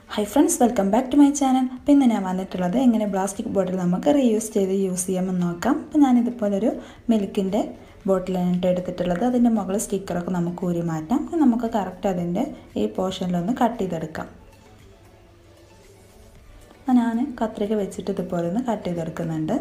high friends welcome back to my channel അപ്പോൾ ഇന്ന് ഞാൻ വന്നിട്ടുള്ളത് എങ്ങനെ പ്ലാസ്റ്റിക് ബോട്ടിൽ നമുക്ക് റീയൂസ് ചെയ്ത് യൂസ് ചെയ്യാമെന്ന് നോക്കാം അപ്പോൾ ഞാനിതുപോലൊരു മിൽക്കിൻ്റെ ബോട്ടിലാണ് കേട്ടോ എടുത്തിട്ടുള്ളത് അതിൻ്റെ മുകളിൽ സ്റ്റിക്കറൊക്കെ നമുക്ക് ഊരി മാറ്റാം ഇനി നമുക്ക് കറക്റ്റ് അതിൻ്റെ ഈ പോർഷനിലൊന്ന് കട്ട് ചെയ്തെടുക്കാം അപ്പോൾ ഞാൻ കത്രിക വെച്ചിട്ട് ഇതുപോലെ ഒന്ന് കട്ട് ചെയ്തെടുക്കുന്നുണ്ട്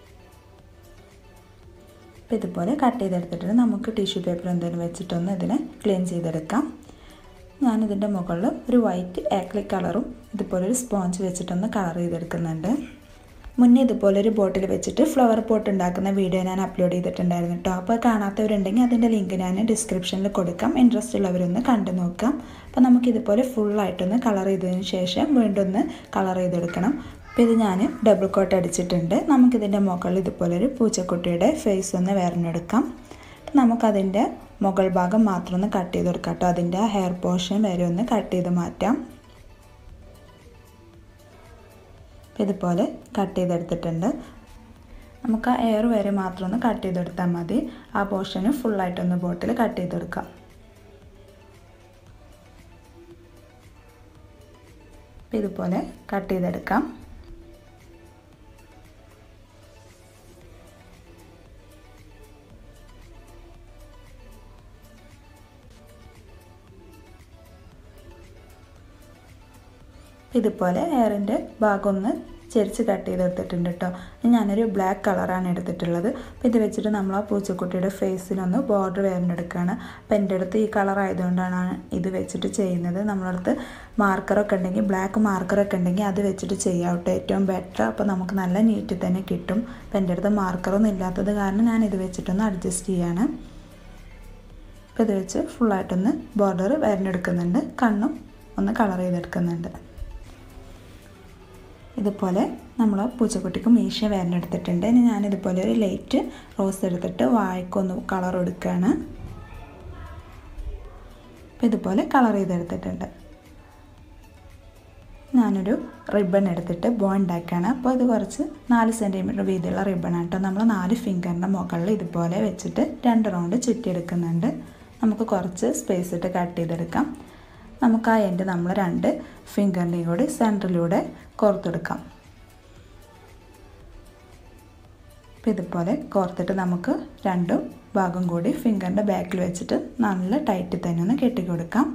അപ്പോൾ ഇതുപോലെ കട്ട് ചെയ്തെടുത്തിട്ട് നമുക്ക് ടിഷ്യൂ പേപ്പർ എന്തെങ്കിലും വെച്ചിട്ടൊന്ന് ഇതിനെ ക്ലീൻ ചെയ്തെടുക്കാം ഞാനിതിൻ്റെ മുകളിൽ ഒരു വൈറ്റ് ആക്ലിക് കളറും ഇതുപോലെ ഒരു സ്പോഞ്ച് വെച്ചിട്ടൊന്ന് കളർ ചെയ്തെടുക്കുന്നുണ്ട് മുന്നേ ഇതുപോലെ ഒരു ബോട്ടിൽ വെച്ചിട്ട് ഫ്ലവർ പോട്ട് ഉണ്ടാക്കുന്ന വീഡിയോ ഞാൻ അപ്ലോഡ് ചെയ്തിട്ടുണ്ടായിരുന്നു കേട്ടോ അപ്പോൾ കാണാത്തവരുണ്ടെങ്കിൽ അതിൻ്റെ ലിങ്ക് ഞാൻ ഡിസ്ക്രിപ്ഷനിൽ കൊടുക്കാം ഇൻട്രസ്റ്റ് ഉള്ളവരൊന്ന് കണ്ടു നോക്കാം അപ്പോൾ നമുക്ക് ഇതുപോലെ ഫുള്ളായിട്ടൊന്ന് കളർ ചെയ്തതിന് ശേഷം വീണ്ടും ഒന്ന് കളർ ചെയ്തെടുക്കണം അപ്പോൾ ഇത് ഞാൻ ഡബിൾ കോട്ട് അടിച്ചിട്ടുണ്ട് നമുക്കിതിൻ്റെ മുകളിൽ ഇതുപോലെ ഒരു പൂച്ചക്കുട്ടിയുടെ ഫേസ് ഒന്ന് വരഞ്ഞെടുക്കാം നമുക്കതിൻ്റെ മുകൾ ഭാഗം മാത്രം ഒന്ന് കട്ട് ചെയ്ത് കൊടുക്കാം കേട്ടോ അതിൻ്റെ ആ ഹെയർ പോർഷൻ വരെ ഒന്ന് കട്ട് ചെയ്ത് മാറ്റാം ഇതുപോലെ കട്ട് ചെയ്തെടുത്തിട്ടുണ്ട് നമുക്ക് ആ എയർ വരെ മാത്രം ഒന്ന് കട്ട് ചെയ്തെടുത്താൽ മതി ആ പോർഷന് ഫുള്ളായിട്ടൊന്ന് ബോട്ടിൽ കട്ട് ചെയ്തെടുക്കാം ഇതുപോലെ കട്ട് ചെയ്തെടുക്കാം ഇതുപോലെ ഹെയറിൻ്റെ ഭാഗം ഒന്ന് ചെരിച്ച് കട്ട് ചെയ്തെടുത്തിട്ടുണ്ട് കേട്ടോ ഞാനൊരു ബ്ലാക്ക് കളറാണ് എടുത്തിട്ടുള്ളത് അപ്പോൾ ഇത് വെച്ചിട്ട് നമ്മൾ ആ പൂച്ചക്കുട്ടിയുടെ ഫേസിനൊന്ന് ബോർഡർ വരഞ്ഞെടുക്കുകയാണ് അപ്പോൾ എൻ്റെ അടുത്ത് ഈ കളർ ആയതുകൊണ്ടാണ് ഇത് വെച്ചിട്ട് ചെയ്യുന്നത് നമ്മളടുത്ത് മാർക്കറൊക്കെ ഉണ്ടെങ്കിൽ ബ്ലാക്ക് മാർക്കറൊക്കെ ഉണ്ടെങ്കിൽ അത് വെച്ചിട്ട് ചെയ്യാം കേട്ടോ ഏറ്റവും ബെറ്റർ അപ്പോൾ നമുക്ക് നല്ല നീറ്റ് തന്നെ കിട്ടും അപ്പോൾ എൻ്റെ അടുത്ത് മാർക്കറൊന്നും ഇല്ലാത്തത് കാരണം ഞാൻ ഇത് വെച്ചിട്ടൊന്ന് അഡ്ജസ്റ്റ് ചെയ്യാണ് അപ്പോൾ ഇത് വെച്ച് ഫുള്ളായിട്ടൊന്ന് ബോർഡർ വരഞ്ഞെടുക്കുന്നുണ്ട് കണ്ണും ഒന്ന് കളർ ചെയ്തെടുക്കുന്നുണ്ട് ഇതുപോലെ നമ്മൾ പൂച്ചക്കുട്ടിക്ക് മീശ വരഞ്ഞെടുത്തിട്ടുണ്ട് ഇനി ഞാനിതുപോലെ ഒരു ലൈറ്റ് റോസ് എടുത്തിട്ട് വായ്ക്കൊന്ന് കളർ കൊടുക്കുകയാണ് അപ്പോൾ ഇതുപോലെ കളർ ചെയ്തെടുത്തിട്ടുണ്ട് ഞാനൊരു റിബൺ എടുത്തിട്ട് ബോ ഉണ്ടാക്കുകയാണ് അപ്പോൾ ഇത് കുറച്ച് നാല് സെൻറ്റിമീറ്റർ വീതിയുള്ള റിബണാണ് കേട്ടോ നമ്മൾ നാല് ഫിംഗറിൻ്റെ മുകളിൽ ഇതുപോലെ വെച്ചിട്ട് രണ്ട് റൗണ്ട് ചുറ്റിയെടുക്കുന്നുണ്ട് നമുക്ക് കുറച്ച് സ്പേസ് ഇട്ട് കട്ട് ചെയ്തെടുക്കാം നമുക്ക് ആ എൻഡ് നമ്മൾ രണ്ട് ഫിംഗറിൻ്റെയും കൂടി സെൻറ്ററിലൂടെ കോർത്തെടുക്കാം അപ്പോൾ ഇതുപോലെ കോർത്തിട്ട് നമുക്ക് രണ്ടും ഭാഗം കൂടി ഫിംഗറിൻ്റെ ബാക്കിൽ വെച്ചിട്ട് നല്ല ടൈറ്റ് തന്നെ ഒന്ന് കെട്ടിക്കൊടുക്കാം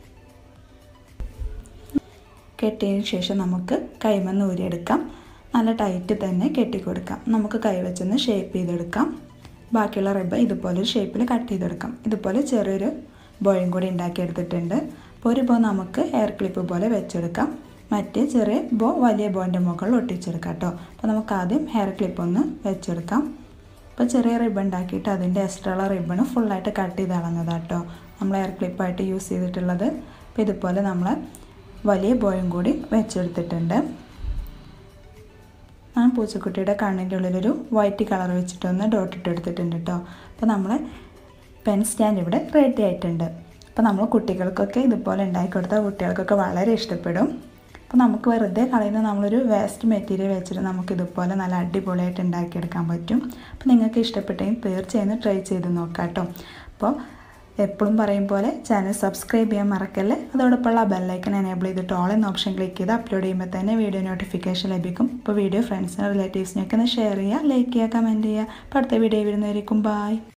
കെട്ടിയതിന് ശേഷം നമുക്ക് കൈമന്ന് ഊരിയെടുക്കാം നല്ല ടൈറ്റ് തന്നെ കെട്ടിക്കൊടുക്കാം നമുക്ക് കൈ വെച്ചൊന്ന് ഷേപ്പ് ചെയ്തെടുക്കാം ബാക്കിയുള്ള റിബൺ ഇതുപോലെ ഒരു ഷേപ്പിൽ കട്ട് ചെയ്തെടുക്കാം ഇതുപോലെ ചെറിയൊരു ബോയും കൂടി ഉണ്ടാക്കിയെടുത്തിട്ടുണ്ട് അപ്പോൾ ഒരു ബോ നമുക്ക് ഹെയർ ക്ലിപ്പ് പോലെ വെച്ചെടുക്കാം മറ്റേ ചെറിയ ബോ വലിയ ബോൻ്റെ മുകളിൽ ഒട്ടിച്ചെടുക്കാം കേട്ടോ അപ്പോൾ നമുക്ക് ആദ്യം ഹെയർ ക്ലിപ്പ് ഒന്ന് വെച്ചെടുക്കാം അപ്പോൾ ചെറിയ റിബൺ ഉണ്ടാക്കിയിട്ട് അതിൻ്റെ എക്സ്ട്രാ ഉള്ള റിബൺ ഫുള്ളായിട്ട് കട്ട് ചെയ്ത് കളഞ്ഞതാണ് കേട്ടോ നമ്മൾ ഹെയർ ക്ലിപ്പായിട്ട് യൂസ് ചെയ്തിട്ടുള്ളത് അപ്പോൾ ഇതുപോലെ നമ്മൾ വലിയ ബോയും കൂടി വെച്ചെടുത്തിട്ടുണ്ട് ഞാൻ പൂച്ചക്കുട്ടിയുടെ കണ്ണിൻ്റെ ഉള്ളിലൊരു വൈറ്റ് കളർ വെച്ചിട്ടൊന്ന് ഡോട്ട് ഇട്ട് എടുത്തിട്ടുണ്ട് കേട്ടോ അപ്പോൾ നമ്മൾ പെൻ സ്റ്റാൻഡ് ഇവിടെ റെഡി ആയിട്ടുണ്ട് അപ്പോൾ നമ്മൾ കുട്ടികൾക്കൊക്കെ ഇതുപോലെ ഉണ്ടാക്കി കൊടുത്താൽ കുട്ടികൾക്കൊക്കെ വളരെ ഇഷ്ടപ്പെടും അപ്പോൾ നമുക്ക് വെറുതെ കളയുന്ന നമ്മളൊരു വേസ്റ്റ് മെറ്റീരിയൽ വെച്ചിട്ട് നമുക്ക് ഇതുപോലെ നല്ല അടിപൊളിയായിട്ട് ഉണ്ടാക്കിയെടുക്കാൻ പറ്റും അപ്പോൾ നിങ്ങൾക്ക് ഇഷ്ടപ്പെട്ടെങ്കിൽ തീർച്ചയായും ട്രൈ ചെയ്ത് നോക്കാം കേട്ടോ അപ്പോൾ എപ്പോഴും പറയും പോലെ ചാനൽ സബ്സ്ക്രൈബ് ചെയ്യാൻ മറക്കല്ലേ അതോടൊപ്പമുള്ള ബെല്ലൈക്കൺ എനേബിൾ ചെയ്തിട്ട് ഓൾ എന്ന ഓപ്ഷൻ ക്ലിക്ക് ചെയ്ത് അപ്ലോഡ് ചെയ്യുമ്പോൾ തന്നെ വീഡിയോ നോട്ടിഫിക്കേഷൻ ലഭിക്കും അപ്പോൾ വീഡിയോ ഫ്രണ്ട്സിനും റിലേറ്റീവ്സിനൊക്കെ ഒന്ന് ഷെയർ ചെയ്യുക ലൈക്ക് ചെയ്യുക കമൻറ്റ് ചെയ്യുക അപ്പോൾ അടുത്ത വീഡിയോ വരുന്നവരേക്കും ബായ്